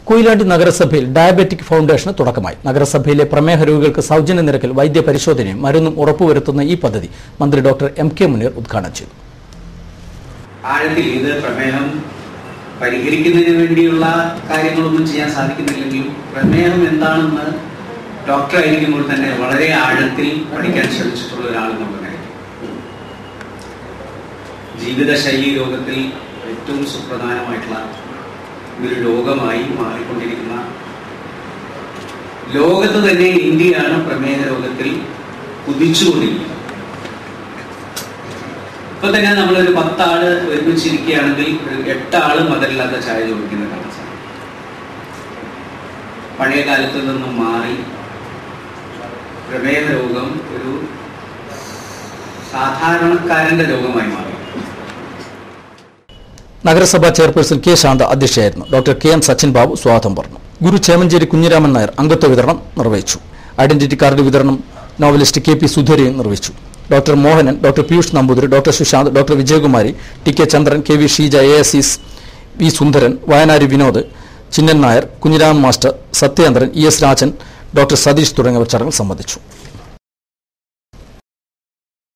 കൊയിലാണ്ടി നഗരസഭയിൽ ഡയബറ്റിക് ഫൗണ്ടേഷന് തുടക്കമായി നഗരസഭയിലെ പ്രമേഹ രോഗികൾക്ക് സൗജന്യ നിരക്കിൽ വൈദ്യ പരിശോധനയും മരുന്നും ഉറപ്പുവരുത്തുന്ന ഈ പദ്ധതി മന്ത്രി ഡോക്ടർ എം കെ മുനീർ ഉദ്ഘാടനം ചെയ്തു ആഴത്തിൽ ഇത് പ്രമേഹം പരിഹരിക്കുന്നതിന് വേണ്ടിയുള്ള കാര്യങ്ങളൊന്നും ചെയ്യാൻ സാധിക്കുന്നില്ലെങ്കിലും പ്രമേഹം എന്താണെന്ന് ഡോക്ടർ ആയിരിക്കുമ്പോൾ തന്നെ വളരെ ആഴത്തിൽ പഠിക്കാൻ ശ്രമിച്ചിട്ടുള്ള ഒരാളെന്നുള്ള നിലയിൽ ജീവിതശൈലി രോഗത്തിൽ ഏറ്റവും സുപ്രധാനമായിട്ടുള്ള ഒരു രോഗമായി മാറിക്കൊണ്ടിരിക്കുന്ന ലോകത്ത് തന്നെ ഇന്ത്യയാണ് പ്രമേഹ രോഗത്തിൽ കുതിച്ചുകൊണ്ടിരിക്കുന്നത് ഇപ്പൊ തന്നെ നമ്മളൊരു പത്താള് ഒരുമിച്ചിരിക്കുകയാണെങ്കിൽ ഒരു എട്ടാള് മധുരമില്ലാത്ത ചായ ചോദിക്കുന്ന കാണാൻ സാധിക്കും പഴയ കാലത്ത് നിന്നും മാറി പ്രമേഹ രോഗം ഒരു സാധാരണക്കാരന്റെ രോഗമായി മാറി നഗരസഭാ ചെയർപേഴ്സൺ കെ ശാന്ത അധ്യക്ഷയായിരുന്നു doctor K M Sachin Babu സ്വാഗതം പറഞ്ഞു ഗുരു ചേമഞ്ചേരി കുഞ്ഞിരാമൻ നായർ അംഗത്വ വിതരണം നിർവഹിച്ചു ഐഡന്റിറ്റി കാർഡ് വിതരണം നോവലിസ്റ്റ് കെ പി സുധീരയും നിർവഹിച്ചു doctor Mohanan doctor Piyush Namboothiri doctor Sushant doctor Vijayakumari T K Chandran K V Sheeja A S ഇസ് V Sundaran Vayanari Vinod Chinnan Nair Kunhiraman master Sathyendran E S Rajan doctor Satheesh തുടങ്ങിയവർ ചടങ്ങിൽ സംബന്ധിച്ചു